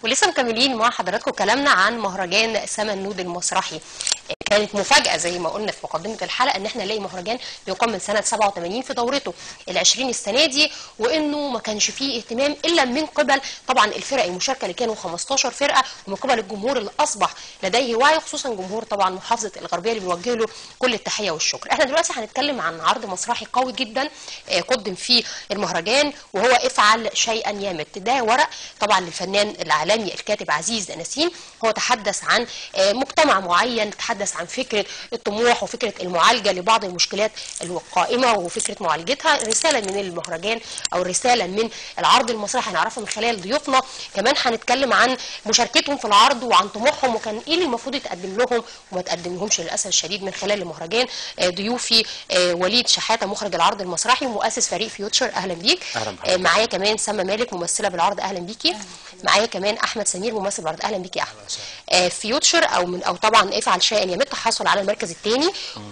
ولسه مكملين مع حضراتكم كلامنا عن مهرجان سما النود المسرحي كانت مفاجأة زي ما قلنا في مقدمة الحلقة ان احنا نلاقي مهرجان بيقام من سنة 87 في دورته ال20 السنة دي وانه ما كانش فيه اهتمام الا من قبل طبعا الفرق المشاركة اللي كانوا 15 فرقة ومن قبل الجمهور اللي اصبح لديه وعي خصوصا جمهور طبعا محافظة الغربية اللي بنوجه له كل التحية والشكر احنا دلوقتي هنتكلم عن عرض مسرحي قوي جدا آه، قدم فيه المهرجان وهو افعل شيئا يمت ده ورق طبعا للفنان الاعلامي الكاتب عزيز نسيم هو تحدث عن آه، مجتمع معين تحدث عن فكره الطموح وفكره المعالجه لبعض المشكلات القائمه وفكره معالجتها رساله من المهرجان او رساله من العرض المسرحي هنعرفها من خلال ضيوفنا كمان هنتكلم عن مشاركتهم في العرض وعن طموحهم وكان ايه اللي المفروض يتقدم لهم وما تقدم لهمش للاسف الشديد من خلال المهرجان آه، ضيوفي آه، وليد شحاته مخرج العرض المسرحي ومؤسس فريق فيوتشر اهلا بيك أهلا بحضرتك. آه، معايا كمان سما مالك ممثله بالعرض اهلا بيكي معايا كمان احمد سمير ممثل بالعرض اهلا بيكي يا احمد آه، فيوتشر او من او طبعا افعل شيئا يمت حصل على المركز الثاني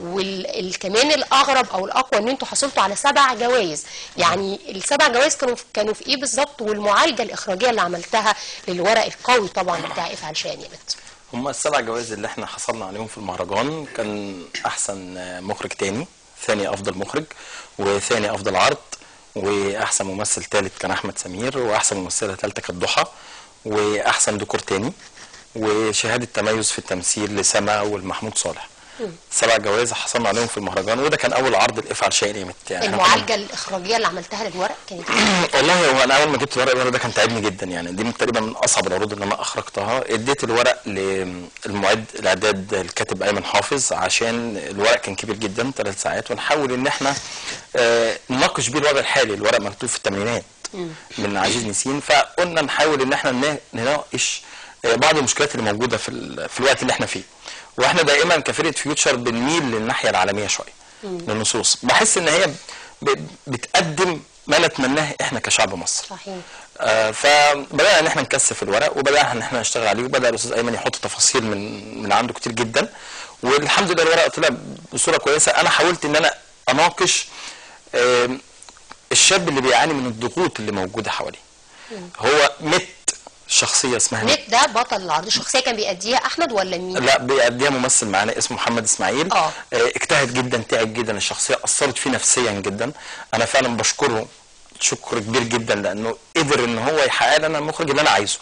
وكمان الاغرب او الاقوى ان انتوا حصلتوا على سبع جوائز يعني السبع جوائز كانوا كانوا في ايه بالظبط والمعالجه الاخراجيه اللي عملتها للورق القوي طبعا بتاع افعل شيئا يمت هم السبع جوائز اللي احنا حصلنا عليهم في المهرجان كان احسن مخرج تاني ثاني افضل مخرج وثاني افضل عرض واحسن ممثل ثالث كان احمد سمير واحسن ممثله ثالثه كانت ضحى واحسن ديكور تاني وشهاده تميز في التمثيل لسما والمحمود صالح سبع جوائز حصلنا عليهم في المهرجان وده كان اول عرض لافعل شيء يمت يعني إحنا كنا- المعالجه الاخراجيه اللي عملتها للورق كانت إيه؟ والله هو انا اول ما جبت الورق الورق ده كان تعبني جدا يعني دي من تقريبا من اصعب العروض اللي انا اخرجتها اديت الورق للمعد الاعداد الكاتب ايمن حافظ عشان الورق كان كبير جدا ثلاث ساعات ونحاول ان احنا آه، نناقش بيه الوضع الحالي الورق مكتوب في الثمانينات من عزيز نسين فقلنا نحاول ان احنا ن- نناقش آه، بعض المشكلات اللي موجوده في ال- في الوقت اللي احنا فيه واحنا دائما كفرقه فيوتشر بنميل للناحيه العالميه شويه للنصوص بحس ان هي ب- بتقدم ما نتمناه احنا كشعب مصر صحيح آه، فبدانا ان احنا نكثف الورق وبدانا ان احنا نشتغل عليه وبدا الاستاذ ايمن يحط تفاصيل من من عنده كتير جدا والحمد لله الورق طلع بصوره كويسه انا حاولت ان انا اناقش آم، الشاب اللي بيعاني من الضغوط اللي موجوده حواليه هو مت شخصيه اسمها مت نت ده بطل العرض الشخصيه كان بيأديها احمد ولا مين؟ لا بيأديها ممثل معانا اسمه محمد اسماعيل آه. آه، اجتهد جدا تعب جدا الشخصيه اثرت فيه نفسيا جدا انا فعلا بشكره شكر كبير جدا لانه قدر ان هو يحقق لي انا المخرج اللي انا عايزه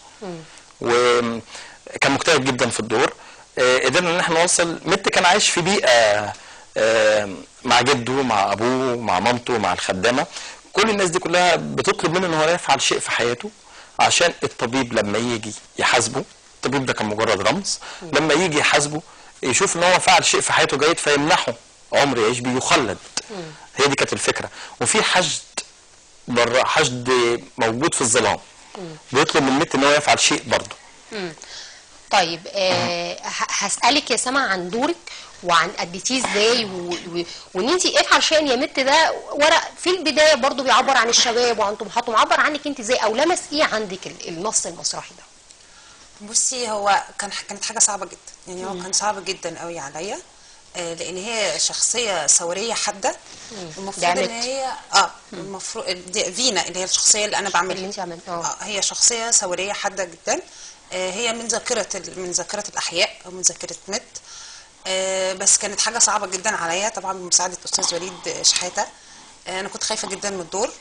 وكان مجتهد جدا في الدور آه، قدرنا ان احنا نوصل مت كان عايش في بيئه آه، مع جده مع ابوه مع مامته مع الخدامه كل الناس دي كلها بتطلب منه ان هو يفعل شيء في حياته عشان الطبيب لما يجي يحاسبه الطبيب ده كان مجرد رمز لما يجي يحاسبه يشوف ان هو فعل شيء في حياته جيد فيمنحه عمر يعيش بيه يخلد هي دي كانت الفكره وفي حشد بره حشد موجود في الظلام بيطلب من مت ان هو يفعل شيء برضه طيب آه ه- هسألك يا سما عن دورك وعن اديتيه ازاي و- و- وان انت افعل شيئا يا مت ده ورق في البدايه برضو بيعبر عن الشباب وعن طموحاتهم عبر عنك انت ازاي او لمس ايه عندك ال- النص المسرحي ده؟ بصي هو كان كانت حاجه صعبه جدا يعني هو كان صعب جدا قوي عليا آه، لان هي شخصيه ثوريه حاده المفروض دعمت. ان هي اه المفروض دي فينا اللي هي الشخصيه اللي انا بعملها اللي انت عملتها اه هي شخصيه ثوريه حاده جدا آه، هي من ذاكره ال- من ذاكره الاحياء او من ذاكره مت آه، بس كانت حاجه صعبه جدا عليا طبعا بمساعده استاذ وليد شحاته آه، انا كنت خايفه جدا من الدور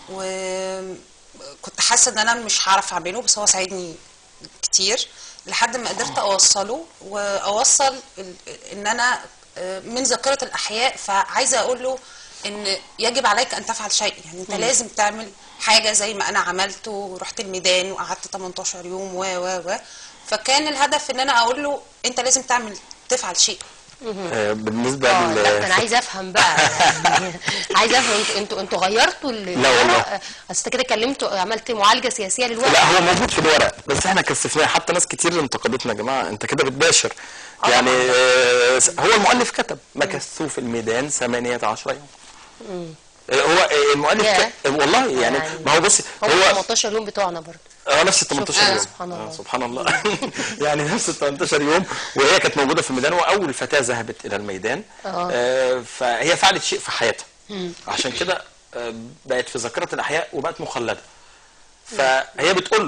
وكنت حاسه ان انا مش هعرف اعمله بس هو ساعدني كتير لحد ما قدرت اوصله واوصل ال- ان انا آه، من ذاكره الاحياء فعايزه اقول له ان يجب عليك ان تفعل شيء يعني انت لازم تعمل حاجه زي ما انا عملت ورحت الميدان وقعدت 18 يوم و و و فكان الهدف ان انا اقول له انت لازم تعمل تفعل شيء آه، بالنسبه اه لل- لا ده انا عايزه افهم بقى يعني عايزه افهم انتوا انتوا انتوا غيرتوا ال- لا والله. الورق؟ اصل انت كده كلمتوا عملت معالجه سياسيه للورق لا هو موجود في الورق بس احنا كثفناه حتى ناس كتير انتقدتنا يا جماعه انت كده بتباشر يعني آه، هو المؤلف كتب مكثوا في الميدان 18 يوم آه، هو آه، المؤلف ياه. ك- والله يعني يعني ما هو بص هم هو 18 يوم بتوعنا برضو اه نفس ال 18 سبحان- يوم سبحان الله. آه، سبحان الله يعني نفس ال 18 يوم وهي كانت موجوده في الميدان واول فتاه ذهبت الى الميدان آه. آه، فهي فعلت شيء في حياتها عشان كده آه، بقت في ذاكره الاحياء وبقت مخلده فهي بتقول له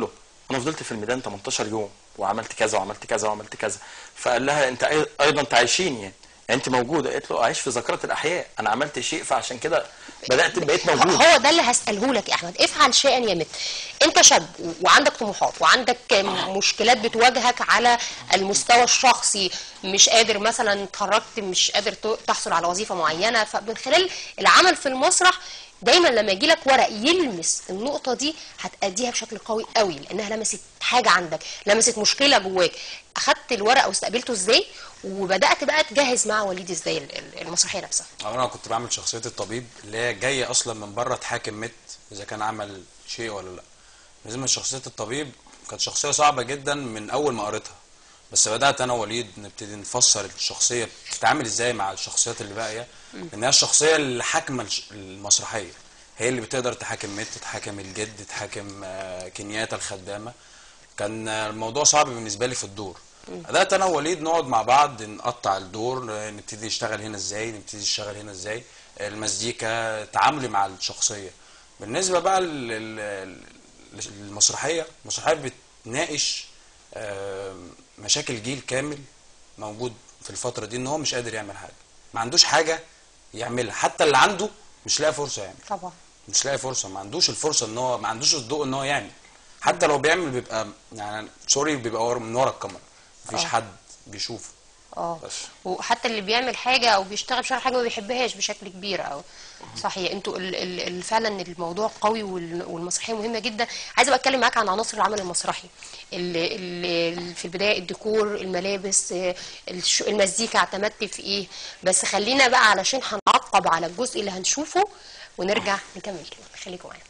انا فضلت في الميدان 18 يوم وعملت كذا وعملت كذا وعملت كذا فقال لها انت أي- ايضا تعيشيني يعني يعني انت موجوده قالت له اعيش في ذاكره الاحياء انا عملت شيء فعشان كده بدات بقيت موجود هو ده اللي هسأله لك يا أحمد افعل شيئا يا مت أنت شاب و- وعندك طموحات وعندك م- مشكلات بتواجهك على المستوى الشخصي مش قادر مثلا اتخرجت مش قادر ت- تحصل على وظيفة معينة فمن خلال العمل في المسرح دايما لما يجي لك ورق يلمس النقطة دي هتأديها بشكل قوي قوي لأنها لمست حاجة عندك لمست مشكلة جواك أخدت الورق واستقبلته ازاي وبدأت بقى تجهز مع وليد ازاي ال- ال- المسرحية نفسها أو انا كنت بعمل شخصيه الطبيب اللي هي جايه اصلا من بره تحاكم مت اذا كان عمل شيء ولا لا بالنسبه لشخصيه الطبيب كانت شخصيه صعبه جدا من اول ما قريتها بس بدات انا ووليد نبتدي نفسر الشخصيه بتتعامل ازاي مع الشخصيات اللي باقيه ان هي الشخصيه اللي حاكمه الش- المسرحيه هي اللي بتقدر تحاكم مت تحاكم الجد تحاكم آه، كنياتا الخدامه كان آه، الموضوع صعب بالنسبه لي في الدور بدات انا ووليد نقعد مع بعض نقطع الدور آه، نبتدي نشتغل هنا ازاي نبتدي نشتغل هنا ازاي المزيكا تعاملي مع الشخصيه بالنسبه بقى لل- لل- للمسرحيه المسرحيه بتناقش آه، مشاكل جيل كامل موجود في الفتره دي ان هو مش قادر يعمل حاجه ما عندوش حاجه يعملها حتى اللي عنده مش لاقي فرصه يعمل طبعا مش لاقي فرصه ما عندوش الفرصه ان هو ما عندوش الضوء ان هو يعمل حتى لو بيعمل بيبقى يعني سوري بيبقى ورا من ورا الكاميرا مفيش آه. حد بيشوفه اه بس. وحتى اللي بيعمل حاجه او بيشتغل في حاجه ما بيحبهاش بشكل كبير او صحيح انتوا ال- ال- ال- فعلا الموضوع قوي وال- والمسرحيه مهمه جدا عايزه بقى اتكلم معاك عن عناصر العمل المسرحي اللي اللي في البدايه الديكور الملابس آه، الش- المزيكا اعتمدت في ايه بس خلينا بقى علشان هنعقب على الجزء اللي هنشوفه ونرجع نكمل كده خليكم معانا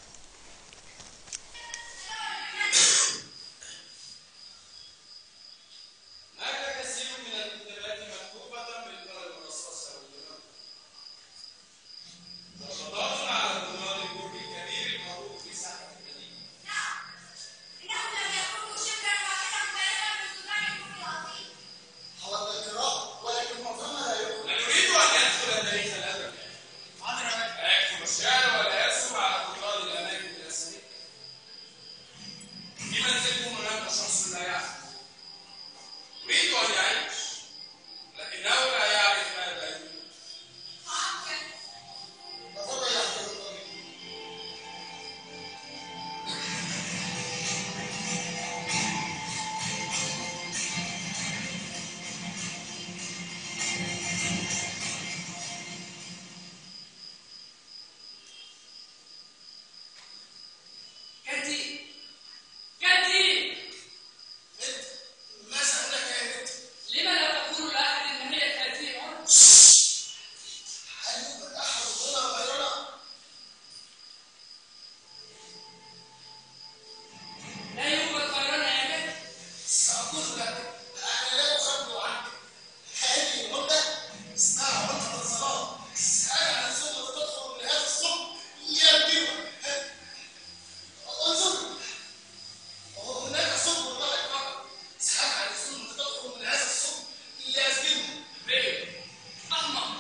جدي جدي لما لا تقول لاحد ان هي تاتي عرض لا يوجد طيران يا جدي احمق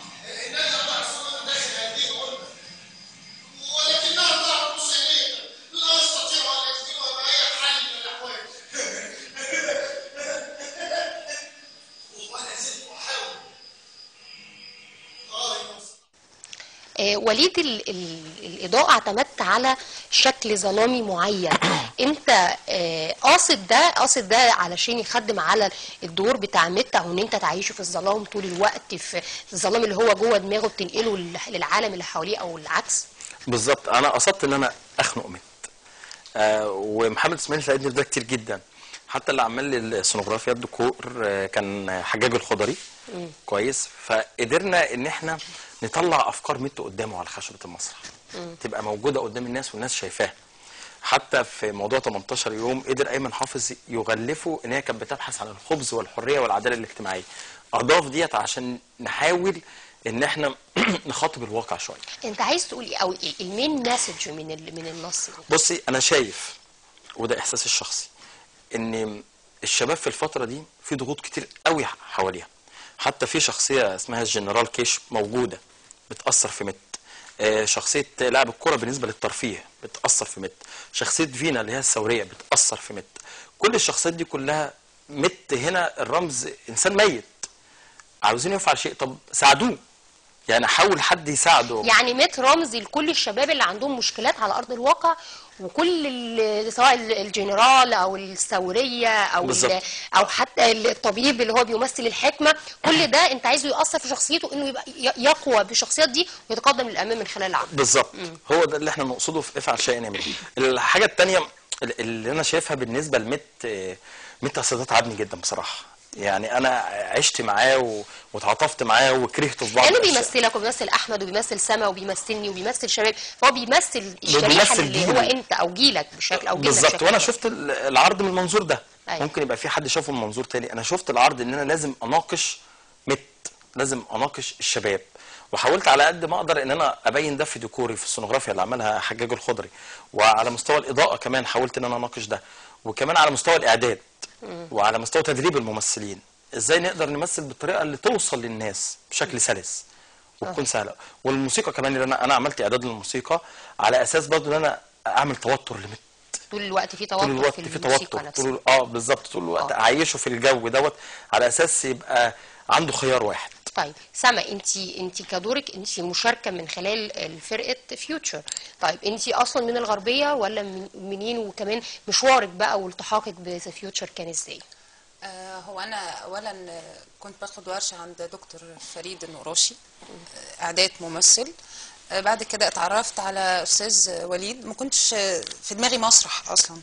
آه، وليد ال ال الإضاءة اعتمدت على شكل ظلامي معين انت آه، قاصد ده قاصد ده علشان يخدم على الدور بتاع ميتا او ان انت تعيشه في الظلام طول الوقت في الظلام اللي هو جوه دماغه بتنقله لل- للعالم اللي حواليه او العكس بالظبط انا قصدت ان انا اخنق مت آه ومحمد اسماعيل ساعدني في ده كتير جدا حتى اللي عمل لي السونوغرافيا الديكور آه كان حجاج الخضري كويس فقدرنا ان احنا نطلع افكار مت قدامه على خشبه المسرح تبقى موجوده قدام الناس والناس شايفاها حتى في موضوع 18 يوم قدر ايمن حافظ يغلفه ان هي كانت بتبحث عن الخبز والحريه والعداله الاجتماعيه اضاف ديت عشان نحاول ان احنا نخاطب الواقع شويه انت عايز تقول ايه او ايه المين مسج من ال- من النص ده؟ بصي انا شايف وده احساسي الشخصي ان الشباب في الفتره دي في ضغوط كتير قوي حواليها حتى في شخصيه اسمها الجنرال كيش موجوده بتاثر في مت آه، شخصيه لاعب الكره بالنسبه للترفيه بتاثر في مت شخصيه فينا اللي هي الثوريه بتاثر في مت كل الشخصيات دي كلها مت هنا الرمز انسان ميت عاوزين يفعل شيء طب ساعدوه يعني حاول حد يساعده يعني ميت رمز لكل الشباب اللي عندهم مشكلات على ارض الواقع وكل ال- سواء ال- الجنرال او الثوريه او ال- بالظبط. او حتى الطبيب اللي هو بيمثل الحكمه كل ده انت عايزه ياثر في شخصيته انه يبقى ي- يقوى بالشخصيات دي ويتقدم للامام من خلال العمل بالظبط هو ده اللي احنا نقصده في افعل شيئا يعمل الحاجه الثانيه اللي انا شايفها بالنسبه لمت آه، مت اصل تعبني جدا بصراحه يعني انا عشت معاه و- وتعاطفت معاه وكرهته في بعض لانه الأشياء. بيمثلك وبيمثل احمد وبيمثل سما وبيمثلني وبيمثل شباب فهو بيمثل الشريحه بيمثل اللي جيل. هو انت او جيلك بشكل او جيلنا بالظبط بشكل وانا عام. شفت ال- العرض من المنظور ده أيوة. ممكن يبقى في حد شافه من منظور تاني انا شفت العرض ان انا لازم اناقش مت لازم اناقش الشباب وحاولت على قد ما اقدر ان انا ابين ده في ديكوري في السونوغرافيا اللي عملها حجاج الخضري وعلى مستوى الاضاءه كمان حاولت ان انا اناقش ده وكمان على مستوى الاعداد وعلى مستوى تدريب الممثلين ازاي نقدر نمثل بالطريقه اللي توصل للناس بشكل سلس وتكون سهله والموسيقى كمان اللي انا انا عملت اعداد للموسيقى على اساس برضه ان انا اعمل توتر لمت طول الوقت في توتر طول الوقت في في الموسيقى توتر نفسها طول اه بالظبط طول الوقت آه. اعيشه في الجو دوت على اساس يبقى عنده خيار واحد طيب سما انت انت كدورك انت مشاركه من خلال فرقه فيوتشر طيب انت اصلا من الغربيه ولا من منين وكمان مشوارك بقى والتحاقك بفيوتشر كان ازاي آه، هو انا اولا آه، كنت باخد ورشه عند دكتور فريد النقراشي آه، اعداد ممثل آه، بعد كده اتعرفت على استاذ وليد ما كنتش آه، في دماغي مسرح اصلا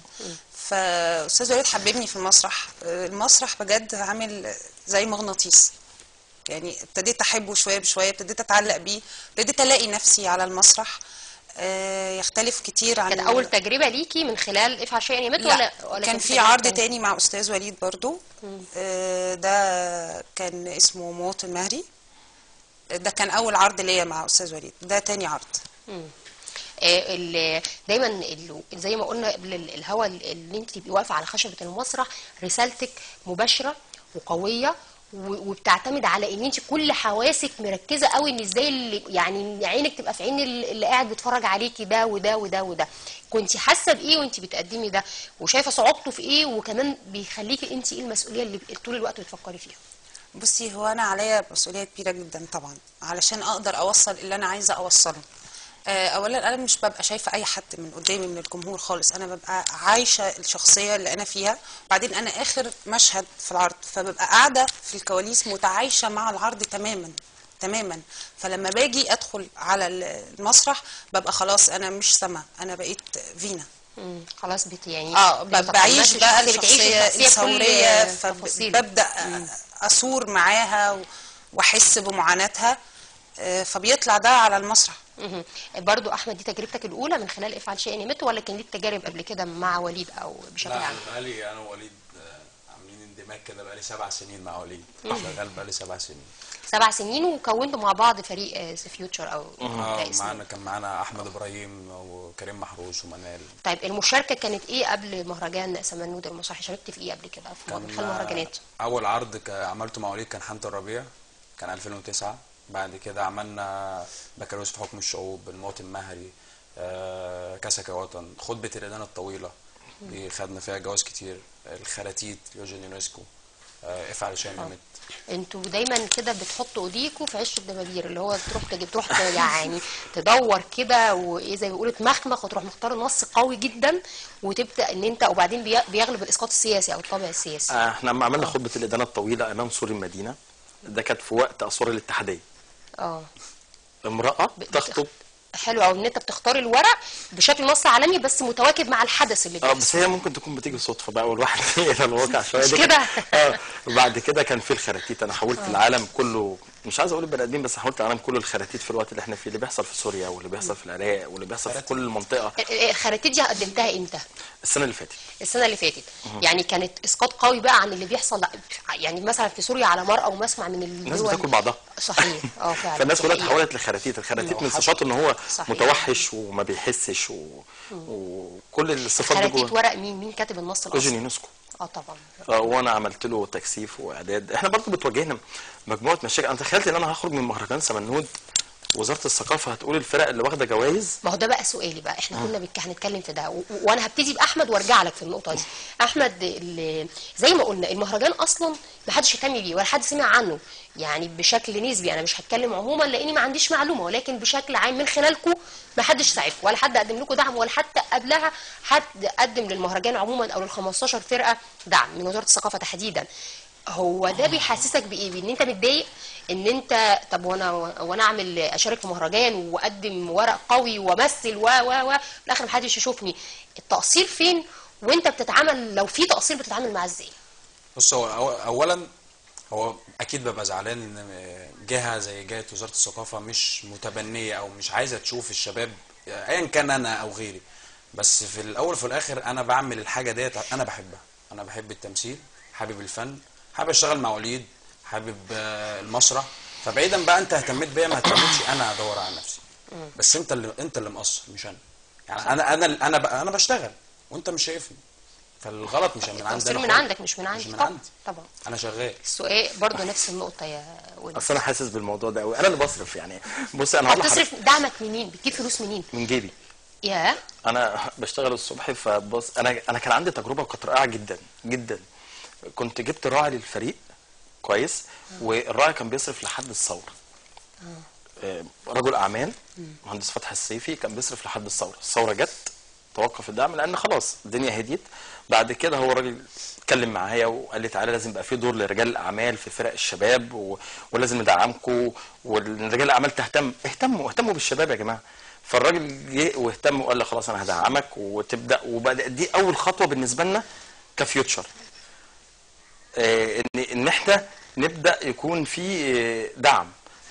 فاستاذ وليد حببني في المسرح آه، المسرح بجد عامل زي مغناطيس يعني ابتديت احبه شويه بشويه ابتديت اتعلق بيه ابتديت الاقي نفسي على المسرح آه، يختلف كتير عن كانت اول تجربه ليكي من خلال افعل شيئا يمت لا ولا ولا كان في في تجربة عرض تانية؟ تاني مع استاذ وليد برضو آه، ده كان اسمه مواطن مهري ده كان اول عرض ليا مع استاذ وليد ده تاني عرض آه، ال- دايما ال- زي ما قلنا قبل ال- الهوا اللي انت تبقي واقفه على خشبه المسرح رسالتك مباشره وقويه و- وبتعتمد على ان انت كل حواسك مركزه قوي ان ازاي اللي يعني عينك تبقى في عين ال- اللي قاعد بيتفرج عليكي ده وده وده وده كنت حاسه بايه وانت بتقدمي ده وشايفه صعوبته في ايه وكمان بيخليكي انت ايه المسؤوليه اللي طول الوقت بتفكري فيها بصي هو انا عليا مسؤوليه كبيره جدا طبعا علشان اقدر اوصل اللي انا عايزه اوصله آه، اولا انا مش ببقى شايفه اي حد من قدامي من الجمهور خالص انا ببقى عايشه الشخصيه اللي انا فيها بعدين انا اخر مشهد في العرض فببقى قاعده في الكواليس متعايشه مع العرض تماما تماما فلما باجي ادخل على المسرح ببقى خلاص انا مش سما انا بقيت فينا مم، خلاص بت يعني اه ب- بتتقمصي بعيش بقى الشخصية، بتعيشي الشخصيه الشخصية بكل الثوريه تفاصيلها. فببدا اثور معاها و- واحس بمعاناتها آه، فبيطلع ده على المسرح مهم. برضو احمد دي تجربتك الاولى من خلال افعل شيئا يمت ولا كان ليك تجارب قبل كده مع وليد او بشكل لا عام انا بقالي انا ووليد آه، عاملين اندماج كده بقالي سبع سنين مع وليد شغال بقالي سبع سنين سبع سنين وكونتوا مع بعض فريق فيوتشر او ده اه اسمه. معانا كان معانا احمد ابراهيم وكريم محروس ومنال طيب المشاركه كانت ايه قبل مهرجان سمنود المسرحي شاركت في ايه قبل كده في من خلال مهرجانات اول عرض ك- عملته مع وليد كان حانة الربيع كان 2009 بعد كده عملنا بكالوريوس في حكم الشعوب المواطن مهري آه، كاسك يا وطن خطبة الإدانة الطويلة دي خدنا فيها جواز كتير الخراتيت لوجين يونسكو آه، افعل شيئا يمت انتوا دايما كده بتحطوا ايديكوا في عش الدبابير اللي هو تروح تجيب تروح ت- يعني تدور كده وايه زي ما بيقولوا تمخمخ وتروح مختار نص قوي جدا وتبدا ان انت وبعدين بي- بيغلب الاسقاط السياسي او الطابع السياسي آه، احنا لما عملنا خطبه الادانه الطويله امام سور المدينه ده كانت في وقت اسوار الاتحاديه اه امراه ب- تخطب حلو قوي ان انت بتختار الورق بشكل نص عالمي بس متواكب مع الحدث اللي اه بيحصل بس هي ممكن تكون بتيجي صدفه بقى والواحد الى الواقع شويه مش دي كده؟ كانت- اه وبعد كده كان في الخراتيت انا حولت العالم كله مش عايز اقول البني ادمين بس حولت العالم كله الخراتيت في الوقت اللي احنا فيه اللي بيحصل في سوريا واللي بيحصل في العراق واللي بيحصل في كل المنطقه الخراتيت دي قدمتها امتى؟ السنه اللي فاتت السنه اللي فاتت يعني كانت اسقاط قوي بقى عن اللي بيحصل يعني مثلا في سوريا على مرأى ومسمع من الناس الدول بتاكل بعضها صحيح اه فعلا فالناس دي كلها حقيقة. اتحولت لخراتيت الخراتيت من صفاته ان هو صحيح. متوحش وما بيحسش و... وكل الصفات دي خراتيت جوه ورق مين مين كاتب النص اوجين الاصلي يونسكو اه طبعا آه، وانا عملت له تكثيف واعداد احنا برضو بتواجهنا مجموعه مشاكل انا تخيلت ان انا هخرج من مهرجان سمنود وزاره الثقافه هتقول الفرق اللي واخده جوائز ما هو ده بقى سؤالي بقى احنا كنا بك- هنتكلم في ده و- و- وانا هبتدي باحمد وارجع لك في النقطه دي احمد ال- زي ما قلنا المهرجان اصلا ما حدش اهتم بيه ولا حد سمع عنه يعني بشكل نسبي انا مش هتكلم عموما لاني ما عنديش معلومه ولكن بشكل عام من خلالكم ما حدش ساعدكم ولا حد قدم لكم دعم ولا حتى قبلها حد قدم للمهرجان عموما او لل 15 فرقه دعم من وزاره الثقافه تحديدا هو ده بيحسسك بايه بان انت متضايق ان انت طب وانا وانا اعمل اشارك في مهرجان واقدم ورق قوي وامثل و و و في الاخر محدش يشوفني التقصير فين وانت بتتعامل لو في تقصير بتتعامل معاه ازاي بص هو أو- اولا هو اكيد ببقى زعلان ان جهه زي جهه وزاره الثقافه مش متبنيه او مش عايزه تشوف الشباب ايا كان انا او غيري بس في الاول وفي الاخر انا بعمل الحاجه ديت انا بحبها انا بحب التمثيل حابب الفن حابب اشتغل مع وليد حابب آه، المسرح فبعيدا بقى انت اهتميت بيا ما اهتمتش انا ادور على نفسي بس انت اللي انت اللي مقصر مش انا يعني انا انا انا بقى انا بشتغل وانت مش شايفني فالغلط مش من عندي التقصير أنا من خالص. عندك مش من عندي مش من طبعا عندي طبعا انا شغال السؤال برضو نفس النقطه يا ولد اصل انا حاسس بالموضوع ده قوي انا اللي بصرف يعني بص انا هقول لحضرتك بتصرف دعمك منين بتجيب فلوس منين من جيبي يا انا بشتغل الصبح فبص انا انا كان عندي تجربه وكانت رائعه جدا جدا كنت جبت راعي للفريق كويس والراعي كان بيصرف لحد الثوره آه، رجل اعمال مهندس فتحي السيفي كان بيصرف لحد الثوره الثوره جت توقف الدعم لان خلاص الدنيا هديت بعد كده هو راجل اتكلم معايا وقال لي تعالى لازم يبقى في دور لرجال الاعمال في فرق الشباب و... ولازم ندعمكم ورجال الاعمال تهتم اهتموا اهتموا بالشباب يا جماعه فالراجل جه واهتم وقال لي خلاص انا هدعمك وتبدا وبدا دي اول خطوه بالنسبه لنا كفيوتشر آه، ان ان احنا نبدا يكون في آه، دعم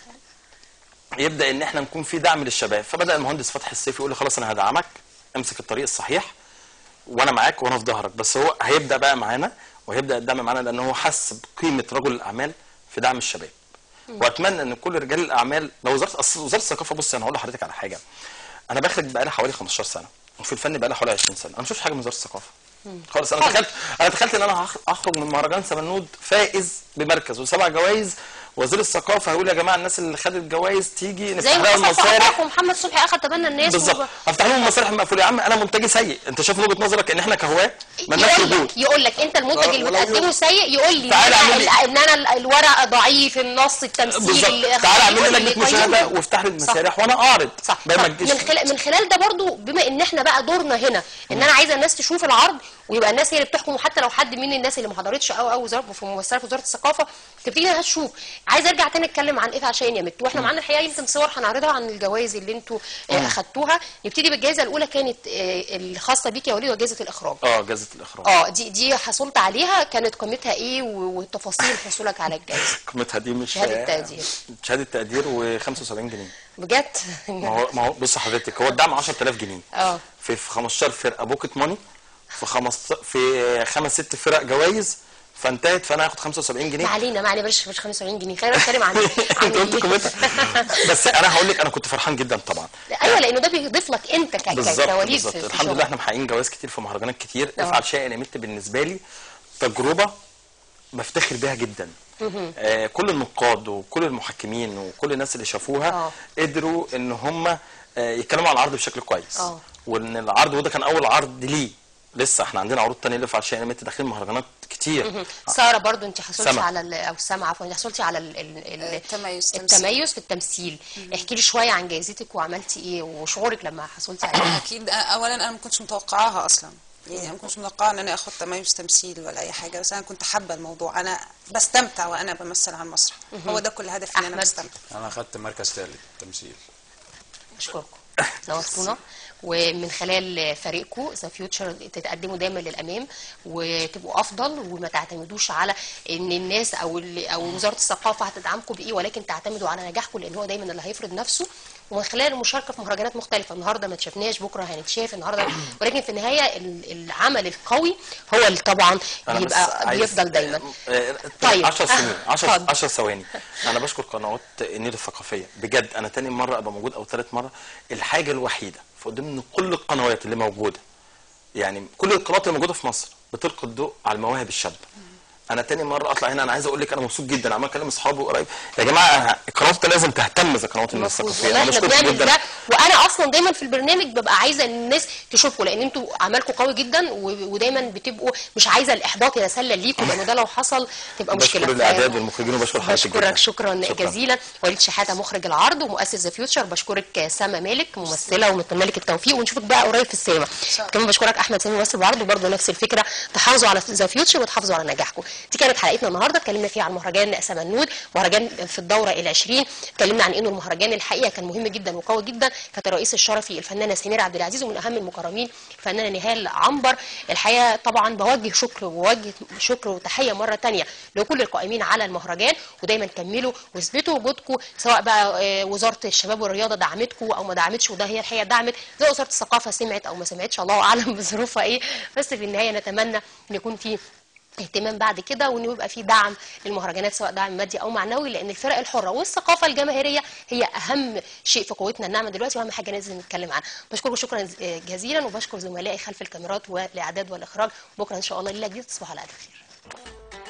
يبدا ان احنا نكون في دعم للشباب فبدا المهندس فتحي السيف يقول لي خلاص انا هدعمك امسك الطريق الصحيح وانا معاك وانا في ظهرك بس هو هيبدا بقى معانا وهيبدا الدعم معانا لان هو حس بقيمه رجل الاعمال في دعم الشباب واتمنى ان كل رجال الاعمال لو وزاره أصل وزاره الثقافه بص انا هقول لحضرتك على حاجه انا بخرج بقى لي حوالي 15 سنه وفي الفن بقى لي حوالي 20 سنه انا ما شفتش حاجه من وزاره الثقافه خالص انا تخيلت انا تخيلت ان انا هخ- اخرج من مهرجان سمنود فائز بمركز وسبع جوائز وزير الثقافه هيقول يا جماعه الناس اللي خدت جوائز تيجي زي نفتح ما لها حصل في المسارح حضرتك ومحمد صبحي اخذ تبنى الناس بالظبط وب- افتح لهم المسارح المقفوله يا عم انا منتجي سيء انت شايف من وجهه نظرك ان احنا كهواه مالناش يقول وجود لك يقول لك انت المنتج لا، اللي ولا بتقدمه وجود. سيء يقول لي تعالى ان اعمل انا لي- ان انا ال- الورق ضعيف النص التمثيل بالظبط ال- تعالى اعمل يقول لي لي لجنه مشاهده قيمني. وافتح لي المسارح وانا اعرض صح بقى ما صح. تجيش من خلال من خلال ده برضو بما ان احنا بقى دورنا هنا ان انا عايزه الناس تشوف العرض ويبقى الناس هي اللي بتحكم وحتى لو حد من الناس اللي ما حضرتش او او وزاره في ممثله في وزاره الثقافه تبتدي انها تشوف عايزه ارجع تاني اتكلم عن ايه عشان يا مت واحنا معانا الحقيقه يمكن صور هنعرضها عن الجوائز اللي انتوا آه، اخدتوها نبتدي بالجائزه الاولى كانت آه، الخاصه بيك يا وليد وجائزه الاخراج اه جائزه الاخراج اه دي دي حصلت عليها كانت قيمتها ايه و- وتفاصيل حصولك على الجائزه قيمتها دي مش شهادة تقدير. شهاده تقدير و75 جنيه بجد ما هو ما هو بص حضرتك هو الدعم 10000 جنيه اه في في 15 فرقه بوكيت ماني في خمس في خمس ست فرق جوائز فانتهت فانا هاخد 75 جنيه ما علينا ما علينا بلاش مش 75 جنيه خلينا نتكلم عن عن انت قلت ال- قيمتها بس انا هقول لك انا كنت فرحان جدا طبعا ايوه لانه ده بيضيف لك انت ك- ك- بالظبط كوليد بالظبط في في الحمد لله شغلك. احنا محققين جوائز كتير في مهرجانات كتير اه. افعل شيئا يمت بالنسبه لي تجربه بفتخر بيها جدا آه كل النقاد وكل المحكمين وكل الناس اللي شافوها اه. قدروا ان هم آه يتكلموا عن العرض بشكل كويس اه. وان العرض وده كان اول عرض ليه لسه احنا عندنا عروض تانية لافعل شيئا يمت داخلين مهرجانات كتير ساره برضو انت حصلتي سما. على ال- او سما عفوا انت حصلتي على ال ال ال التميز، تمثيل. التميز في التمثيل احكي لي شويه عن جائزتك وعملتي ايه وشعورك لما حصلتي عليها اكيد اولا انا ما كنتش متوقعاها اصلا يعني انا ما كنتش متوقعه ان انا اخد تميز تمثيل ولا اي حاجه بس انا كنت حابه الموضوع انا بستمتع وانا بمثل على المسرح هو ده كل هدفي ان انا أحمد. بستمتع انا اخدت مركز ثالث تمثيل اشكركم نورتونا ومن خلال فريقكم ذا فيوتشر تتقدموا دايما للامام وتبقوا افضل وما تعتمدوش على ان الناس او ال- او وزاره الثقافه هتدعمكم بايه ولكن تعتمدوا على نجاحكم لان هو دايما اللي هيفرض نفسه ومن خلال المشاركه في مهرجانات مختلفه النهارده ما تشافناش بكره هنتشاف النهارده ولكن في النهايه ال- العمل القوي هو اللي طبعا أنا بس بيبقى عايز- بيفضل دايما آه، طيب. 10 سنين 10 اتفضل. 10 ثواني انا بشكر قنوات النيل الثقافيه بجد انا تاني مره ابقى موجود او ثالث مره الحاجه الوحيده في ضمن كل القنوات اللي موجوده يعني كل القنوات اللي موجوده في مصر بتلقي الضوء على المواهب الشابه انا تاني مره اطلع هنا انا عايز اقول لك انا مبسوط جدا عمال اكلم اصحابي قريب يا جماعه القنوات لازم تهتم زي قنوات المفروض الثقافيه والله انا احنا بشكرك بنعمل جدا ده وانا اصلا دايما في البرنامج ببقى عايزه ان الناس تشوفكم لان انتوا عملكم قوي جدا و- ودايما بتبقوا مش عايزه الاحباط يتسلل ليكم لانه ده لو حصل تبقى مشكله بشكر الاعداد والمخرجين وبشكر حضرتك بشكرك جدا. شكرا, شكراً. جزيلا وليد شحاته مخرج العرض ومؤسس ذا فيوتشر بشكرك سما مالك ممثله ونتمنى لك التوفيق ونشوفك بقى قريب في السينما كمان بشكرك احمد سامي ممثل العرض وبرضه نفس الفكره تحافظوا على ذا فيوتشر وتحافظوا على نجاحكم دي كانت حلقتنا النهارده اتكلمنا فيها عن مهرجان سمنود مهرجان في الدوره ال20 اتكلمنا عن انه المهرجان الحقيقه كان مهم جدا وقوي جدا كانت الرئيس الشرفي الفنانه سمير عبد العزيز ومن اهم المكرمين الفنانه نهال عنبر الحقيقه طبعا بوجه شكر ووجه شكر وتحيه مره تانية لكل القائمين على المهرجان ودايما كملوا واثبتوا وجودكم سواء بقى آه، وزاره الشباب والرياضه دعمتكم او ما دعمتش وده هي الحقيقه دعمت زي وزاره الثقافه سمعت او ما سمعتش الله اعلم بظروفها ايه بس في النهايه نتمنى ان يكون في اهتمام بعد كده وانه يبقى في دعم للمهرجانات سواء دعم مادي او معنوي لان الفرق الحره والثقافه الجماهيريه هي اهم شيء في قوتنا الناعمه دلوقتي واهم حاجه لازم نتكلم عنها بشكركم شكرا جزيلا وبشكر زملائي خلف الكاميرات والاعداد والاخراج بكره ان شاء الله ليله جديده تصبحوا على الف خير